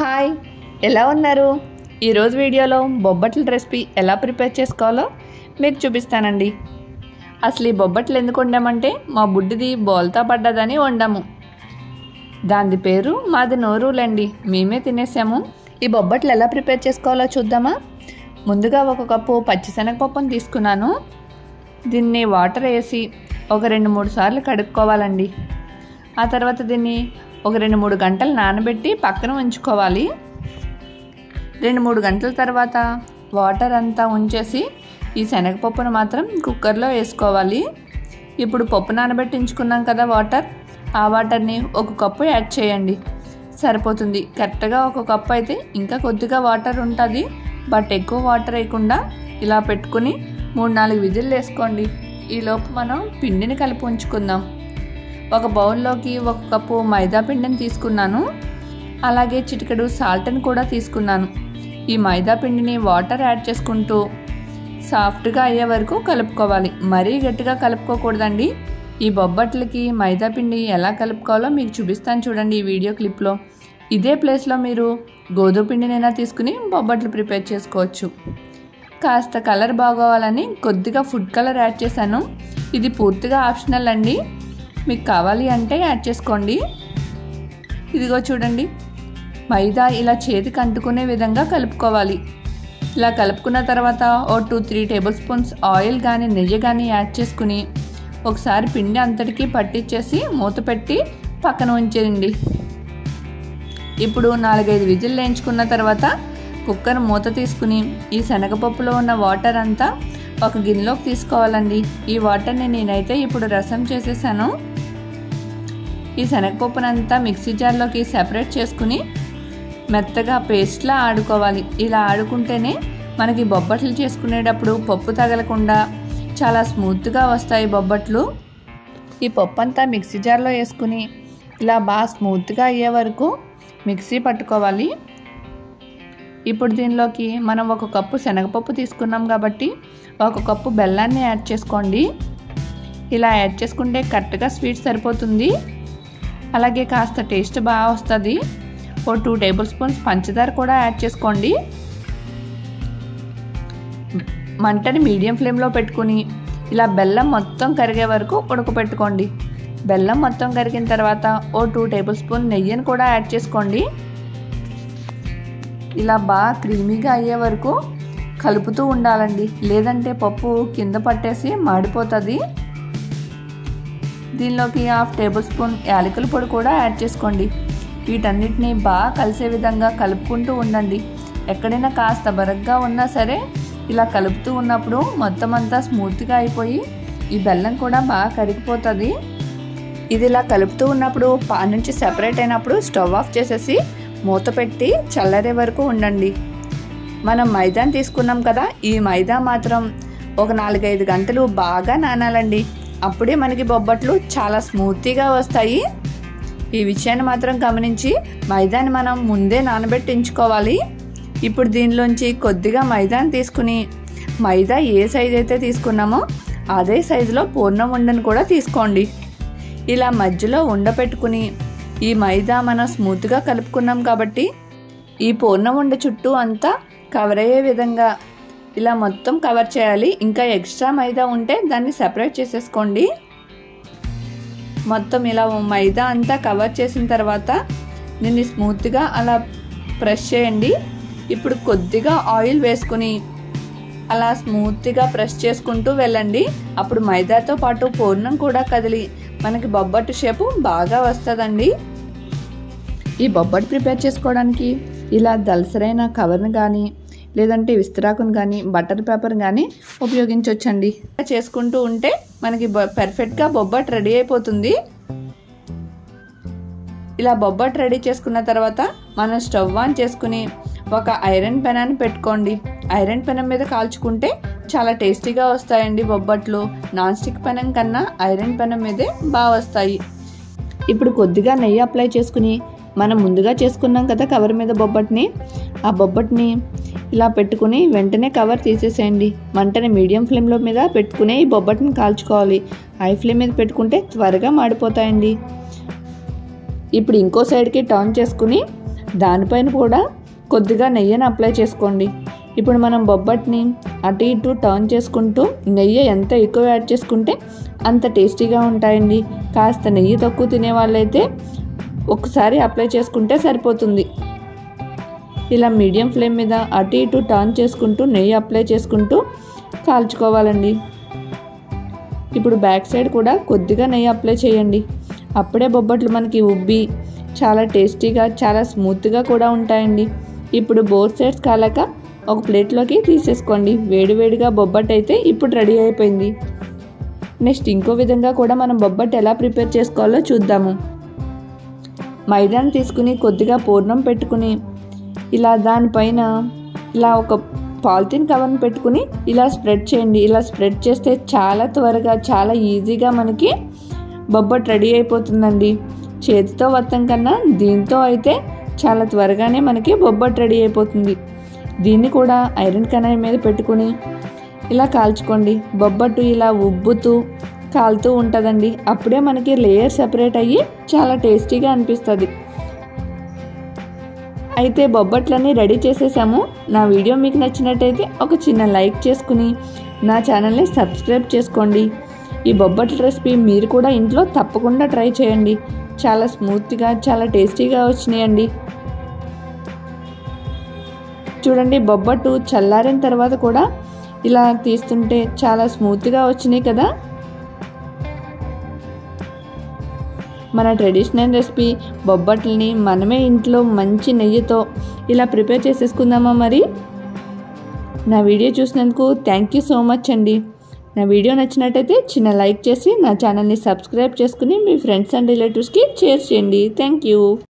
hi ఎలా ఉన్నారు ఈరోజు వీడియోలో బొబ్బట్ల రెసిపీ ఎలా ప్రిపేర్ చేసుకోవాలో మీకు చూపిస్తానండి అసలు ఈ బొబ్బట్లు ఎందుకు వండామంటే మా బుడ్డిది బోల్తా పడ్డదని వండాము దాని పేరు మాది నోరులండి మేమే తినేసాము ఈ బొబ్బట్లు ఎలా ప్రిపేర్ చేసుకోవాలో చూద్దామా ముందుగా ఒక కప్పు పచ్చిశనగపప్పును తీసుకున్నాను దీన్ని వాటర్ వేసి ఒక రెండు మూడు సార్లు కడుక్కోవాలండి ఆ తర్వాత దీన్ని ఒక రెండు మూడు గంటలు నానబెట్టి పక్కన ఉంచుకోవాలి రెండు మూడు గంటల తర్వాత వాటర్ అంతా ఉంచేసి ఈ శనగపప్పును మాత్రం కుక్కర్లో వేసుకోవాలి ఇప్పుడు పప్పు నానబెట్టి ఉంచుకున్నాం కదా వాటర్ ఆ వాటర్ని ఒక కప్పు యాడ్ చేయండి సరిపోతుంది కరెక్ట్గా ఒక కప్పు అయితే ఇంకా కొద్దిగా వాటర్ ఉంటుంది బట్ ఎక్కువ వాటర్ వేయకుండా ఇలా పెట్టుకుని మూడు నాలుగు విజిల్లు వేసుకోండి ఈలోపు మనం పిండిని కలిపి ఉంచుకుందాం ఒక బౌల్లోకి ఒక కప్పు మైదా పిండిని తీసుకున్నాను అలాగే చిటికెడు సాల్ట్ని కూడా తీసుకున్నాను ఈ మైదా పిండిని వాటర్ యాడ్ చేసుకుంటూ సాఫ్ట్గా అయ్యే వరకు కలుపుకోవాలి మరీ గట్టిగా కలుపుకోకూడదండి ఈ బొబ్బట్లకి మైదా పిండి ఎలా కలుపుకోవాలో మీకు చూపిస్తాను చూడండి ఈ వీడియో క్లిప్లో ఇదే ప్లేస్లో మీరు గోధుమ పిండినైనా తీసుకుని బొబ్బట్లు ప్రిపేర్ చేసుకోవచ్చు కాస్త కలర్ బాగోవాలని కొద్దిగా ఫుడ్ కలర్ యాడ్ చేశాను ఇది పూర్తిగా ఆప్షనల్ అండి మీకు కావాలి అంటే యాడ్ చేసుకోండి ఇదిగో చూడండి మైదా ఇలా చేతికి అంటుకునే విధంగా కలుపుకోవాలి ఇలా కలుపుకున్న తర్వాత ఓ two three tablespoons oil కానీ నెయ్యి కానీ యాడ్ చేసుకుని ఒకసారి పిండి అంతటికీ పట్టించేసి మూత పెట్టి పక్కన ఉంచేయండి ఇప్పుడు నాలుగైదు విజిల్ వేయించుకున్న తర్వాత కుక్కర్ మూత తీసుకుని ఈ శనగపప్పులో ఉన్న వాటర్ అంతా ఒక గిన్నెలోకి తీసుకోవాలండి ఈ వాటర్ని నేనైతే ఇప్పుడు రసం చేసేసాను ఈ శనగపప్పునంతా మిక్సీ జార్లోకి సెపరేట్ చేసుకుని మెత్తగా పేస్ట్లా ఆడుకోవాలి ఇలా ఆడుకుంటేనే మనకి బొబ్బట్లు చేసుకునేటప్పుడు పప్పు తగలకుండా చాలా స్మూత్గా వస్తాయి బొబ్బట్లు ఈ పప్పు అంతా మిక్సీ జార్లో వేసుకుని ఇలా బాగా స్మూత్గా అయ్యే వరకు మిక్సీ పట్టుకోవాలి ఇప్పుడు దీనిలోకి మనం ఒక కప్పు శనగపప్పు తీసుకున్నాం కాబట్టి ఒక కప్పు బెల్లాన్ని యాడ్ చేసుకోండి ఇలా యాడ్ చేసుకుంటే కరెక్ట్గా స్వీట్ సరిపోతుంది అలాగే కాస్త టేస్ట్ బాగా వస్తుంది ఓ టూ టేబుల్ స్పూన్స్ పంచదార కూడా యాడ్ చేసుకోండి మంటని మీడియం ఫ్లేమ్లో పెట్టుకుని ఇలా బెల్లం మొత్తం కరిగే వరకు ఉడకపెట్టుకోండి బెల్లం మొత్తం కరిగిన తర్వాత ఓ టూ టేబుల్ స్పూన్ నెయ్యిని కూడా యాడ్ చేసుకోండి ఇలా బాగా క్రీమీగా అయ్యే వరకు కలుపుతూ ఉండాలండి లేదంటే పప్పు కింద పట్టేసి మాడిపోతుంది దీనిలోకి హాఫ్ టేబుల్ స్పూన్ యాలకుల పొడి కూడా యాడ్ చేసుకోండి వీటన్నిటిని బాగా కలిసే విధంగా కలుపుకుంటూ ఉండండి ఎక్కడైనా కాస్త బరగ్గా ఉన్నా సరే ఇలా కలుపుతూ ఉన్నప్పుడు మొత్తం అంతా స్మూత్గా అయిపోయి ఈ బెల్లం కూడా బాగా కరిగిపోతుంది ఇది ఇలా కలుపుతూ ఉన్నప్పుడు పాన్ నుంచి సెపరేట్ అయినప్పుడు స్టవ్ ఆఫ్ చేసేసి మూత పెట్టి చల్లరే వరకు ఉండండి మనం మైదాని తీసుకున్నాం కదా ఈ మైదా మాత్రం ఒక నాలుగైదు గంటలు బాగా నానాలండి అప్పుడే మనకి బొబ్బట్లు చాలా స్మూతీగా వస్తాయి ఈ విషయాన్ని మాత్రం గమనించి మైదాని మనం ముందే నానబెట్టించుకోవాలి ఇప్పుడు దీనిలోంచి కొద్దిగా మైదాని తీసుకుని మైదా ఏ సైజు అయితే తీసుకున్నామో అదే సైజులో పూర్ణం ఉండని కూడా తీసుకోండి ఇలా మధ్యలో ఉండపెట్టుకుని ఈ మైదా మనం స్మూత్గా కలుపుకున్నాం కాబట్టి ఈ పూర్ణం ఉండ చుట్టూ అంతా కవర్ అయ్యే విధంగా ఇలా మొత్తం కవర్ చేయాలి ఇంకా ఎక్స్ట్రా మైదా ఉంటే దాన్ని సెపరేట్ చేసేసుకోండి మొత్తం ఇలా మైదా అంతా కవర్ చేసిన తర్వాత దీన్ని స్మూత్గా అలా ప్రెస్ చేయండి ఇప్పుడు కొద్దిగా ఆయిల్ వేసుకుని అలా స్మూత్గా ప్రెస్ చేసుకుంటూ వెళ్ళండి అప్పుడు మైదాతో పాటు పూర్ణం కూడా కదిలి మనకి బొబ్బట్టు షేపు బాగా వస్తుందండి ఈ బొబ్బట్టు ప్రిపేర్ చేసుకోవడానికి ఇలా దలసరైన కవర్ని కానీ లేదంటే విస్తరాకును కానీ బటర్ పేపర్ కానీ ఉపయోగించవచ్చండి చేసుకుంటూ ఉంటే మనకి పర్ఫెక్ట్గా బొబ్బట్ రెడీ అయిపోతుంది ఇలా బొబ్బట్ రెడీ చేసుకున్న తర్వాత మనం స్టవ్ ఆన్ చేసుకుని ఒక ఐరన్ పెనాన్ని పెట్టుకోండి ఐరన్ పెనం మీద కాల్చుకుంటే చాలా టేస్టీగా వస్తాయండి బొబ్బట్లు నాన్ స్టిక్ పెనం కన్నా ఐరన్ పెనం మీదే బాగా వస్తాయి ఇప్పుడు కొద్దిగా నెయ్యి అప్లై చేసుకుని మనం ముందుగా చేసుకున్నాం కదా కవర్ మీద బొబ్బట్ని ఆ బొబ్బట్ని ఇలా పెట్టుకుని వెంటనే కవర్ తీసేసేయండి మంటని మీడియం ఫ్లేమ్లో మీద పెట్టుకుని ఈ బొబ్బట్ని కాల్చుకోవాలి హై ఫ్లేమ్ మీద పెట్టుకుంటే త్వరగా మాడిపోతాయండి ఇప్పుడు ఇంకో సైడ్కి టర్న్ చేసుకుని దానిపైన కూడా కొద్దిగా నెయ్యిని అప్లై చేసుకోండి ఇప్పుడు మనం బొబ్బట్ని అటు ఇటు టర్న్ చేసుకుంటూ నెయ్యి ఎంత ఎక్కువ యాడ్ చేసుకుంటే అంత టేస్టీగా ఉంటాయండి కాస్త నెయ్యి తక్కువ తినే వాళ్ళైతే ఒకసారి అప్లై చేసుకుంటే సరిపోతుంది ఇలా మీడియం ఫ్లేమ్ మీద అటు ఇటు టర్న్ చేసుకుంటూ నెయ్యి అప్లై చేసుకుంటూ కాల్చుకోవాలండి ఇప్పుడు బ్యాక్ సైడ్ కూడా కొద్దిగా నెయ్యి అప్లై చేయండి అప్పుడే బొబ్బట్లు మనకి ఉబ్బి చాలా టేస్టీగా చాలా స్మూత్గా కూడా ఉంటాయండి ఇప్పుడు బోత్ సైడ్స్ కాలాక ఒక ప్లేట్లోకి తీసేసుకోండి వేడివేడిగా బొబ్బట్ అయితే ఇప్పుడు రెడీ అయిపోయింది నెక్స్ట్ ఇంకో విధంగా కూడా మనం బొబ్బట్ ఎలా ప్రిపేర్ చేసుకోవాలో చూద్దాము మైదాని తీసుకుని కొద్దిగా పూర్ణం పెట్టుకుని ఇలా దానిపైన ఇలా ఒక పాలిథిన్ కవర్ని పెట్టుకుని ఇలా స్ప్రెడ్ చేయండి ఇలా స్ప్రెడ్ చేస్తే చాలా త్వరగా చాలా ఈజీగా మనకి బొబ్బట్ రెడీ అయిపోతుందండి చేతితో వత్తం కన్నా దీంతో అయితే చాలా త్వరగానే మనకి బొబ్బట్ రెడీ అయిపోతుంది దీన్ని కూడా ఐరన్ కడాయి మీద పెట్టుకుని ఇలా కాల్చుకోండి బొబ్బట్టు ఇలా ఉబ్బుతూ కాలుతూ ఉంటుందండి అప్పుడే మనకి లేయర్ సెపరేట్ అయ్యి చాలా టేస్టీగా అనిపిస్తుంది అయితే బొబ్బట్లన్నీ రెడీ చేసేసాము నా వీడియో మీకు నచ్చినట్టయితే ఒక చిన్న లైక్ చేసుకుని నా ఛానల్ని సబ్స్క్రైబ్ చేసుకోండి ఈ బొబ్బట్ల రెసిపీ మీరు కూడా ఇంట్లో తప్పకుండా ట్రై చేయండి చాలా స్మూత్గా చాలా టేస్టీగా వచ్చినాయండి చూడండి బొబ్బట్టు చల్లారిన తర్వాత కూడా ఇలా తీస్తుంటే చాలా స్మూత్గా వచ్చినాయి కదా మన ట్రెడిషనల్ రెసిపీ బొబ్బట్లని మనమే ఇంట్లో మంచి నెయ్యితో ఇలా ప్రిపేర్ చేసేసుకుందామా మరి నా వీడియో చూసినందుకు థ్యాంక్ యూ సో మచ్ అండి నా వీడియో నచ్చినట్టయితే చిన్న లైక్ చేసి నా ఛానల్ని సబ్స్క్రైబ్ చేసుకుని మీ ఫ్రెండ్స్ అండ్ రిలేటివ్స్కి షేర్ చేయండి థ్యాంక్ యూ